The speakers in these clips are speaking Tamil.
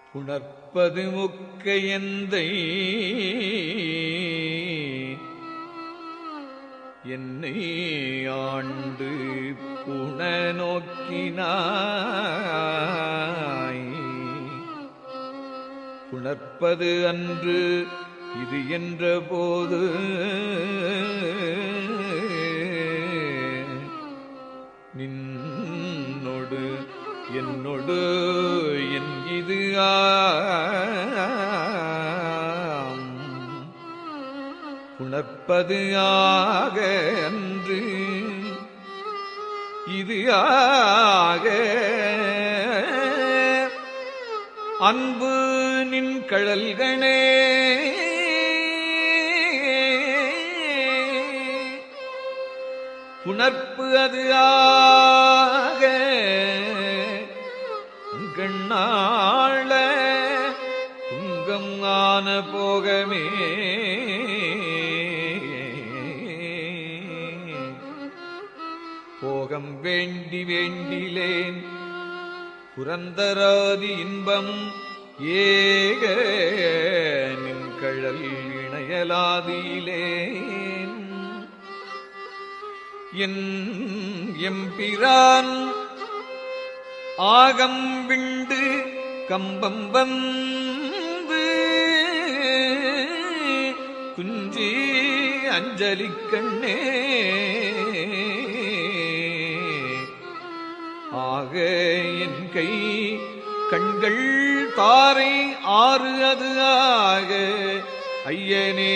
புணர்ப்பது முக்கையந்தை என்னை ஆண்டு புன நோக்கினாய் புணர்ப்பது அன்று இது என்ற போது நின்னொடு என்னொடு என் இது ஆம். புணர்ப்பது ஆக அன்று இது ஆக அன்பு நின் கழல்களே புணர்ப்பு அது ஆக கண்ணாள துங்கம் ஆன போகமே போகம் வேண்டி வேண்டிலேன் புரந்தராதி இன்பம் ஏக நின் கழல் இணையலாதியிலேன் என் எம்பிரான் ஆகம் விண்டு கம்பம் வந்து குஞ்சி அஞ்சலி கண்ணே ஆக என் கை கண்கள் தாரை ஆறு அது ஆக ஐயனே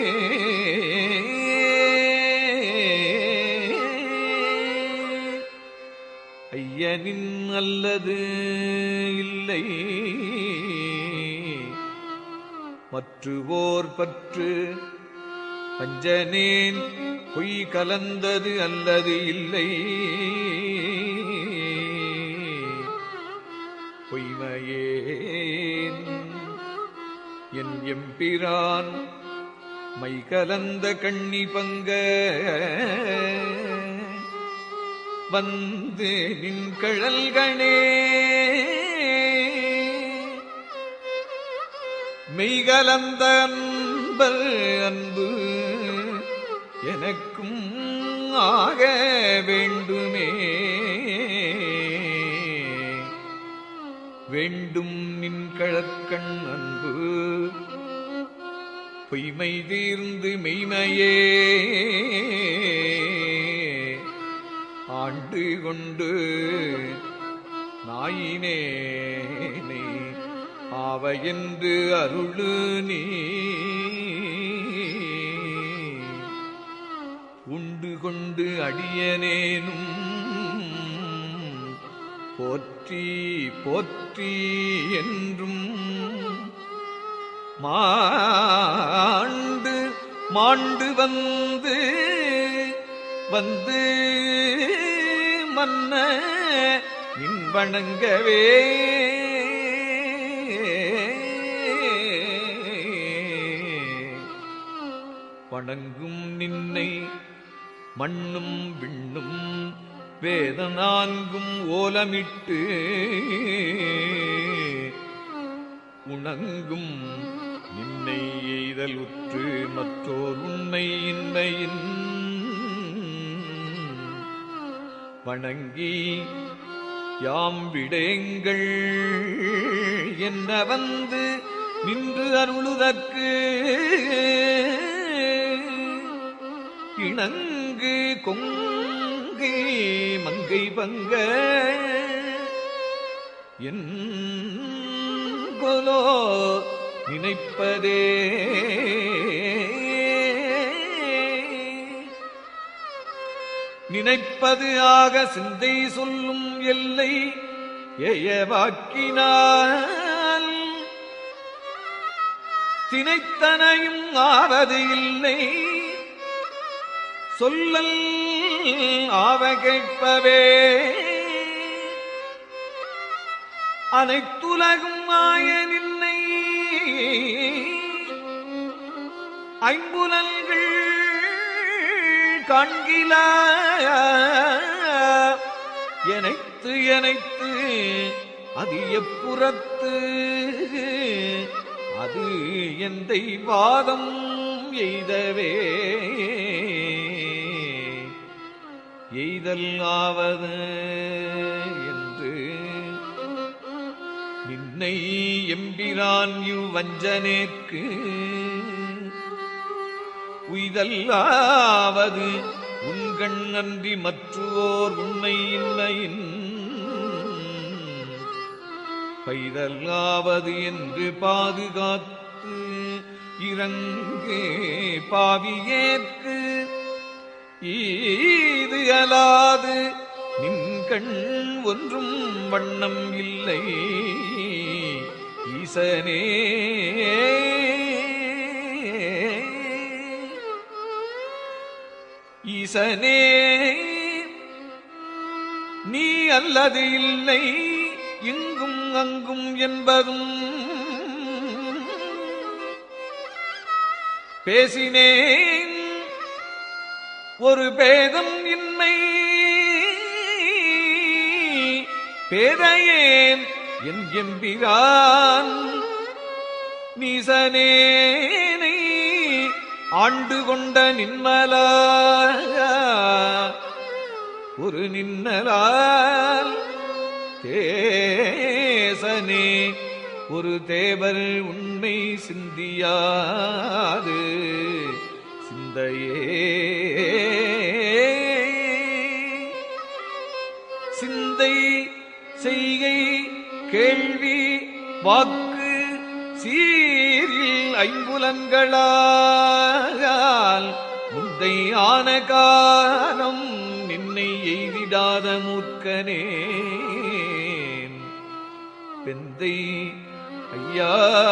ஐயனின் அல்லது இல்லை மற்றுவோர் பற்று பஞ்சனேன் பொய் கலந்தது அல்லது இல்லை பொய்மையேன் என் எம்பிரான் மை கலந்த கண்ணி பங்க வந்து நின் கழல்களே மெய்கலந்த அன்பர் அன்பு எனக்கும் ஆக வேண்டுமே வேண்டும் நின் கழற்கண் அன்பு பொய்மை தீர்ந்து மெய்மையே ஆண்டு கொண்டு நாயினேனை ஆவ என்று அருளு நீ உண்டு கொண்டு அடியனேனும் போற்றி போற்றி என்றும் மாண்டு மாண்டு வந்து வந்து மன்ன நின் வணங்கவே வணங்கும் நின்னை மண்ணும் விண்ணும் வேத நான்கும் ஓலமிட்டு உணங்கும் நின்னை எய்தல் உற்று மற்றோர் உண்மை இன்மையின் வணங்கி யாம் விடேங்கள் என்ன வந்து நின்று அருளுதற்கு இணங்கு கொங்கு மங்கை பங்க என் கொலோ நினைப்பதே நினைப்பது ஆக சிந்தை சொல்லும் எல்லை எயவாக்கினால் தினைத்தனையும் ஆவது இல்லை சொல்லல் ஆவ கேட்பவே அனைத்துலகும் ஆய நின்னை ஐம்புலன்கள் காண்கிலா எனைத்து எனைத்து அது எப்புறத்து அது எந்தை வாதம் எய்தவே எய்தல் ஆவது என்று நின்னை எம்பிரான் வஞ்சனேற்கு உய்தல்லாவது உன்கண் நன்றி மற்றுவோர் உண்மை இன்மையின் பைதல்லாவது என்று பாதுகாத்து இறங்கு பாவியேற்கு ஈது அலாது நின் கண் ஒன்றும் வண்ணம் இல்லை ஈசனே ஈசனே நீ அல்லது இல்லை இங்கும் அங்கும் என்பதும் பேசினேன் ஒரு பேதம் இன்மை பேதையேன் என் எம்பிரான் நீசனேனை ஆண்டு கொண்ட நின்மலா ஒரு நின்னலால் தேசனே ஒரு தேவர் உண்மை சிந்தியாது சிந்தையே சிந்தை செய்கை கேள்வி வாக்கு சீரில் ஐம்புலங்களால் முந்தை ஆன காலம் நின்னை எய்திடாத மூர்க்கனேன் பெந்தை ஐயா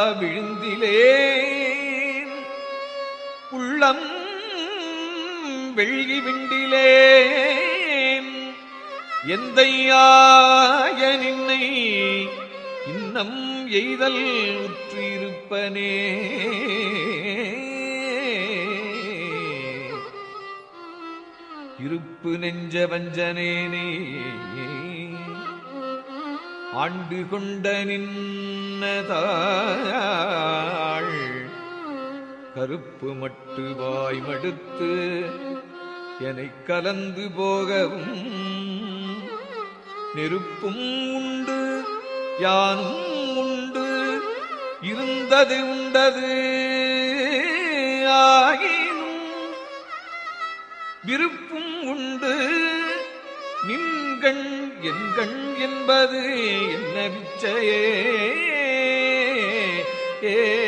விழுந்திலேன் உள்ளம் வெள்ளி விண்டிலேன் எந்தையாய நின்னை இன்னம் எய்தல் உற்று இருப்பனே இருப்பு நெஞ்ச வஞ்சனேனே ஆண்டு கொண்ட நின்னதாள் கருப்பு மட்டு வாய் மடுத்து எனைக் கலந்து போகவும் நெருப்பும் உண்டு யானும் உண்டு இருந்தது உண்டது ஆயினும் விருப்பும் உண்டு நின்கண் என்கண் என்பது என்ன விச்சையே ஏ